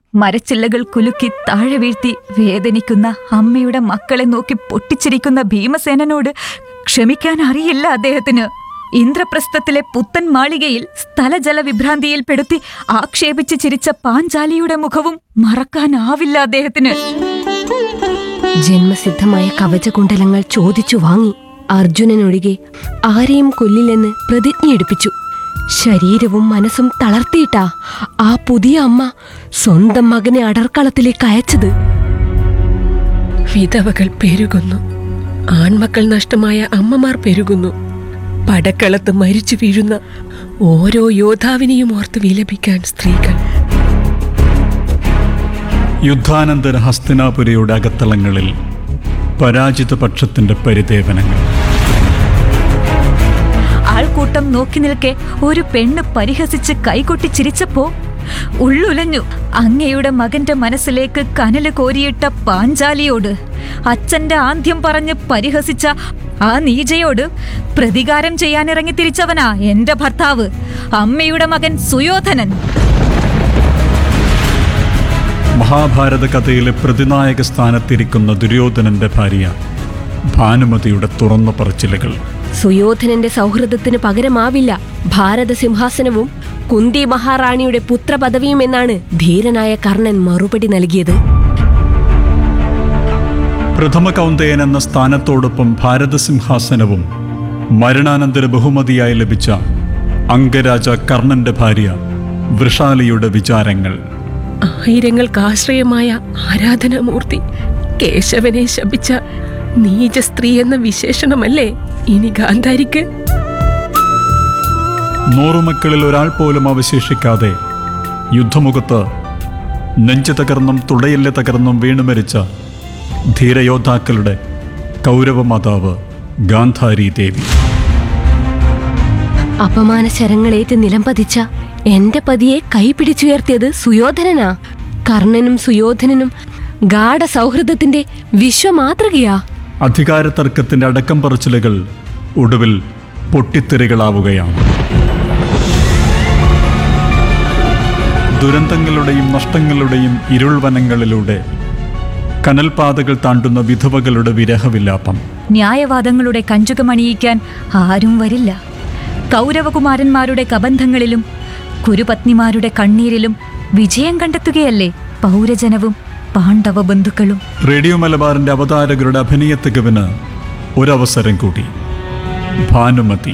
മരച്ചില്ലകൾ കുലുക്കി താഴെ വീഴ്ത്തി വേദനിക്കുന്ന അമ്മയുടെ മക്കളെ നോക്കി പൊട്ടിച്ചിരിക്കുന്ന ഭീമസേനനോട് ക്ഷമിക്കാൻ അറിയില്ല അദ്ദേഹത്തിന് ഇന്ദ്രപ്രസ്ഥത്തിലെ പുത്തൻ മാളികയിൽ സ്ഥലജല വിഭ്രാന്തിയിൽപ്പെടുത്തി ആക്ഷേപിച്ച് ചിരിച്ച പാഞ്ചാലിയുടെ മുഖവും മറക്കാനാവില്ല അദ്ദേഹത്തിന് ജന്മസിദ്ധമായ കവചകുണ്ടലങ്ങൾ ചോദിച്ചു വാങ്ങി അർജുനനൊഴികെ ആരെയും കൊല്ലില്ലെന്ന് പ്രതിജ്ഞയെടുപ്പിച്ചു ശരീരവും മനസ്സും തളർത്തിയിട്ടാ ആ പുതിയ അമ്മ സ്വന്തം മകനെ അടർക്കളത്തിലേക്ക് അയച്ചത് വിധവകൾ പെരുകുന്നു ആൺമക്കൾ നഷ്ടമായ അമ്മമാർ പെരുകുന്നു പടക്കളത്ത് മരിച്ചു വീഴുന്ന ഓരോ യോദ്ധാവിനെയും ഓർത്ത് വിലപിക്കാൻ സ്ത്രീകൾ യുദ്ധാനന്തര ഹസ്തിനാപുരിയുടെ അകത്തളങ്ങളിൽ പരാജിത പക്ഷത്തിന്റെ പരിദേവനങ്ങൾ ആൾക്കൂട്ടം നോക്കി നിൽക്കെ ഒരു പെണ്ണ് പരിഹസിച്ച് കൈകൊട്ടി ചിരിച്ചപ്പോ ഉള്ളുലഞ്ഞു അങ്ങയുടെ മകന്റെ മനസ്സിലേക്ക് കനല് കോരിയിട്ട പാഞ്ചാലിയോട് അച്ഛന്റെ ആദ്യം പറഞ്ഞ് പരിഹസിച്ച ആ നീജയോട് പ്രതികാരം ചെയ്യാനിറങ്ങി തിരിച്ചവനാ എന്റെ ഭർത്താവ് അമ്മയുടെ മകൻ സുയോധനൻ മഹാഭാരത കഥയിലെ പ്രതിനായക സ്ഥാനത്തിരിക്കുന്ന ദുര്യോധനന്റെ ഭാര്യ ഭാനുമതിയുടെ തുറന്ന പറച്ചിലുകൾ സുയോധനന്റെ സൗഹൃദത്തിന് പകരമാവില്ല ഭാരത സിംഹാസനവും കുന്തി മഹാറാണിയുടെ പുത്രപദവിയും എന്നാണ് ധീരനായ കർണൻ മറുപടി നൽകിയത് പ്രഥമ കൗന്ദയൻ എന്ന സ്ഥാനത്തോടൊപ്പം ഭാരതസിംഹാസനവും മരണാനന്തര ബഹുമതിയായി ലഭിച്ച അംഗരാജ കർണന്റെ ഭാര്യ വൃഷാലിയുടെ വിചാരങ്ങൾ ആയിരങ്ങൾക്ക് ആശ്രയമായ ആരാധനാമൂർത്തി കേശവനെ ശപിച്ച നീച സ്ത്രീ എന്ന വിശേഷണമല്ലേ ഇനി ഗാന്ധാരിക്ക് നൂറുമക്കളിൽ ഒരാൾ പോലും അവശേഷിക്കാതെ യുദ്ധമുഖത്ത് നെഞ്ചു തകർന്നും തുടയില്ല തകർന്നും വീണു മരിച്ച ധീരയോദ്ധാക്കളുടെ കൗരവമാതാവ് ഗാന്ധാരി ദേവി അപമാന ശരങ്ങളേറ്റ് നിലം പതിച്ച എന്റെ പതിയെ കൈപിടിച്ചുയർത്തിയത് സുയോധനനാ കർണനും സുയോധനനും ഗാഢ സൗഹൃദത്തിന്റെ വിശ്വമാതൃകയാ അധികാരതർക്കത്തിന്റെ അടക്കം പറച്ചിലുകൾ ഒടുവിൽ പൊട്ടിത്തെറികളാവുകയാണ് ദുരന്തങ്ങളുടെയും നഷ്ടങ്ങളുടെയും ഇരുൾവനങ്ങളിലൂടെ കനൽപാതകൾ താണ്ടുന്ന വിധവകളുടെ വിരഹവിലാപം ന്യായവാദങ്ങളുടെ കഞ്ചുകമണിയിക്കാൻ ആരും വരില്ല കൗരവകുമാരന്മാരുടെ കബന്ധങ്ങളിലും കുരുപത്നിമാരുടെ കണ്ണീരിലും വിജയം കണ്ടെത്തുകയല്ലേ പൗരജനവും പാണ്ഡവ ബന്ധുക്കളും റേഡിയോ മലബാറിന്റെ അവതാരകരുടെ അഭിനയ തികവിന് ഒരവസരം കൂടി ഭാനുമതി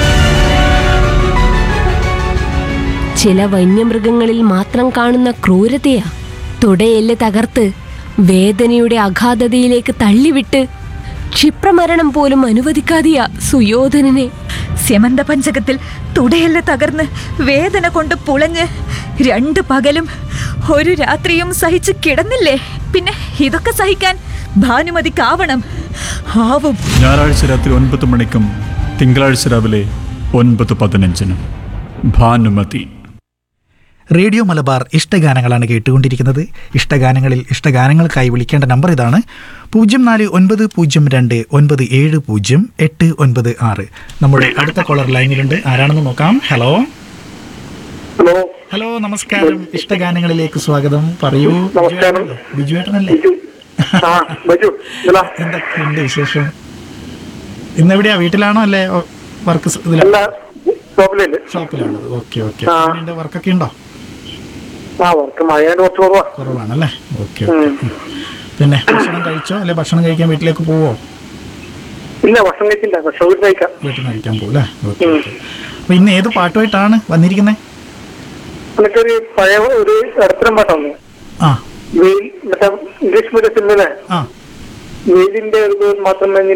ചില വന്യമൃഗങ്ങളിൽ മാത്രം കാണുന്ന ക്രൂരതയാ തുടയെല്ല് തകർത്ത് വേദനയുടെ അഗാധതയിലേക്ക് തള്ളിവിട്ട് ക്ഷിപ്രമരണം പോലും അനുവദിക്കാതെയാ സുയോധനനെ സ്യമന്ത പഞ്ചകത്തിൽ തുടയല്ല തകർന്ന് വേദന കൊണ്ട് പുളഞ്ഞ് രണ്ട് പകലും ഒരു രാത്രിയും സഹിച്ച് കിടന്നില്ലേ പിന്നെ ഇതൊക്കെ സഹിക്കാൻ ഭാനുമതിക്കാവണം ആവും ഞായറാഴ്ച രാത്രി ഒൻപത് മണിക്കും തിങ്കളാഴ്ച രാവിലെ ഒൻപത് പതിനഞ്ചിനും ഭാനുമതി റേഡിയോ മലബാർ ഇഷ്ടഗാനങ്ങളാണ് കേട്ടുകൊണ്ടിരിക്കുന്നത് ഇഷ്ടഗാനങ്ങളിൽ ഇഷ്ടഗാനങ്ങൾക്കായി വിളിക്കേണ്ട നമ്പർ ഇതാണ് പൂജ്യം നാല് ഒൻപത് പൂജ്യം രണ്ട് ഒൻപത് ഏഴ് പൂജ്യം എട്ട് ഒൻപത് ആറ് നമ്മുടെ അടുത്ത കോളർ ലൈനിലുണ്ട് ആരാണെന്ന് നോക്കാം ഹലോ ഹലോ ഹലോ നമസ്കാരം ഇഷ്ടഗാനങ്ങളിലേക്ക് സ്വാഗതം പറയൂ നമസ്കാരം. ബിജുവേട്ടനല്ലേ ആ ബജു ഇല്ല എന്തൊക്കെയുണ്ട് വിശേഷം ഇന്ന് എവിടെയാ വീട്ടിലാണോ അല്ലേ വർക്ക് അല്ല ഷോപ്പിലുണ്ട് ഷോപ്പിലാണോ ഓക്കെ ഓക്കെ ആ. വർക്കൊക്കെ ഉണ്ടോ ആ വർക്ക് മഴയാണ്ട് കുറച്ച് കുറവാ കുറവാണല്ലേ ഓക്കെ ഓക്കെ പിന്നെ ഭക്ഷണം കഴിച്ചോ അല്ലെ ഭക്ഷണം കഴിക്കാൻ വീട്ടിലേക്ക് പോവോ ഇല്ല ഭക്ഷണം കഴിച്ചില്ല ഭക്ഷണം വീട്ടിൽ കഴിക്കാം വീട്ടിൽ നിന്ന് കഴിക്കാൻ പോവും അല്ലേ ഓക്കെ ഓക്കെ അപ്പൊ ഇന്ന് ഏത് പാട്ടുമായിട്ടാണ് വന്നിരിക്കുന്നത് എനിക്കൊരു പഴയ ഒരു ഇടത്തരം പാട്ടാണ് ആ വെയിൽ മറ്റേ ഇംഗ്ലീഷ് മീഡിയം സിനിമയിലെ ആ വെയിലിന്റെ ഒരു മാത്രം